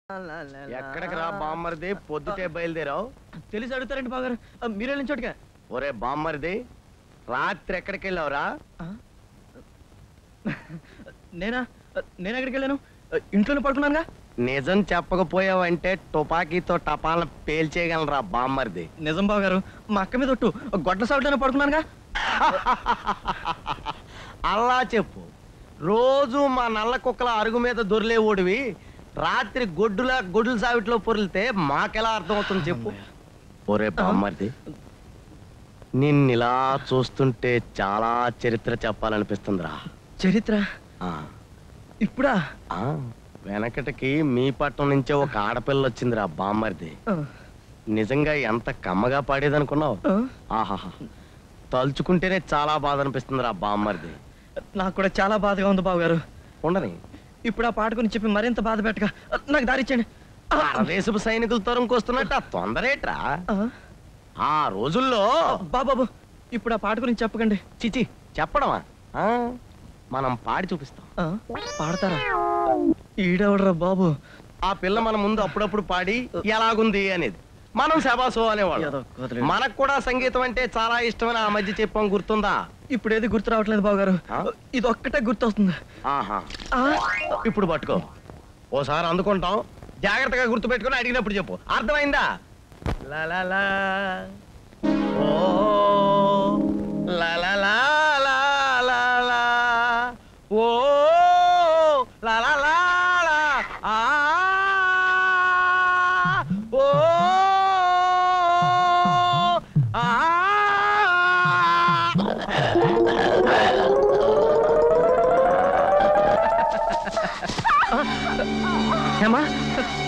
ఎక్కడికి రా బామ్మరిది పొద్దుటే బయలుదేరావు తెలిసి అడుగుతారండి బాగారు మీరు వెళ్ళిన చోటుగా ఒరే బామ్మరిది రాత్రి ఎక్కడికి వెళ్ళావురా నేనా నేను ఎక్కడికి వెళ్ళాను ఇంట్లోనే పడుకున్నానుగా నిజం చెప్పకపోయావంటే తుపాకీతో టపాలను పేల్చేయగలరా బామ్మరిది నిజం బాగారు మా అక్క మీద ఒట్టు గొడ్ల సాగులోనే పడుకున్నానుగా అలా చెప్పు రోజు మా నల్ల కుక్కల అరుగు మీద దొరిలే ఓడివి రాత్రి గొడ్డులా గొడ్ల సావిట్లో పొరిలితే మాకెలా అర్థమవుతుంది చెప్పు ఒరే బామ్మరిది నిన్నిలా చూస్తుంటే చాలా చరిత్ర చెప్పాలనిపిస్తుందిరా చరిత్ర ఆ, ఇప్పుడా ఆ, వెనకటికి మీ పట్టణం నుంచే ఒక ఆడపిల్ల వచ్చిందిరా బామ్మరిది ఆ, నిజంగా ఎంత కమ్మగా పాడేదనుకున్నావు ఆ, ఆహాహా తలుచుకుంటేనే చాలా బాధ అనిపిస్తుందిరా బామ్మరిది నాకు కూడా చాలా బాధగా ఉంది బావగారు ఉండని ఇప్పుడు ఆ పాట గురించి చెప్పి మరింత బాధ పెట్టగా నాకు దారి ఇచ్చండి దేశపు సైనికులు తరుముకొస్తున్నట్టు ఆ తొందరేట్రా ఆ, ఆ రోజుల్లో బాబాబు ఇప్పుడు ఆ పాట గురించి చెప్పకండి చిచి చెప్పడమా ఆ, మనం పాడి చూపిస్తాం ఆ, పాడతారా ఈడెవడరా బాబు ఆ పిల్ల మన ముందు అప్పుడప్పుడు పాడి ఎలాగుంది అనేది మనం శబాసో అనేవాళ్ళం ఏదో కుదరదు. మనకు కూడా సంగీతం అంటే చాలా ఇష్టమని ఆ మధ్య చెప్పాం గుర్తుందా ఇప్పుడు ఏది గుర్తు రావట్లేదు బావగారు ఆ? ఇది ఒక్కటే గుర్తొస్తుంది ఆహా ఆ, ఇప్పుడు పట్టుకో ఓసారి అందుకుంటాం జాగ్రత్తగా గుర్తు పెట్టుకుని అడిగినప్పుడు చెప్పు అర్థమైందా లా లా లా. ఓ లా లా లా లా లా లా. ఓ లా లా లా లా. ఆ. ఓ ఆ. ఏమ్మా